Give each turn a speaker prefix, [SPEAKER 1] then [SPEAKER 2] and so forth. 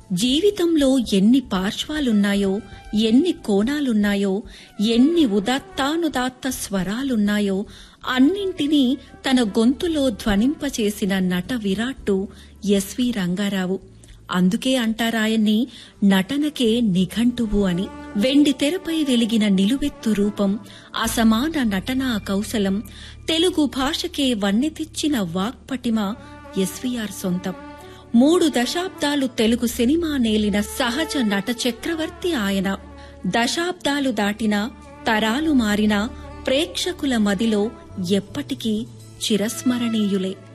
[SPEAKER 1] జీవితంలో ఎన్ని పార్శ్వాలున్నాయో ఎన్ని కోణాలున్నాయో ఎన్ని ఉదాత్తానుదాత్త స్వరాలున్నాయో అన్నింటినీ తన గొంతులో ధ్వనింపచేసిన నట విరాట్టు ఎస్వి రంగారావు అందుకే అంటారాయన్ని నటనకే నిఘంటువు అని వెండి తెరపై వెలిగిన నిలువెత్తు రూపం అసమాన నటనా కౌశలం తెలుగు భాషకే వన్నె తెచ్చిన వాక్పటిమ ఎస్వీఆర్ సొంతం మూడు దశాబ్దాలు తెలుగు సినిమా నేలిన సహజ నట చక్రవర్తి ఆయన దశాబ్దాలు దాటిన తరాలు మారిన ప్రేక్షకుల మదిలో ఎప్పటికీ చిరస్మరణీయులే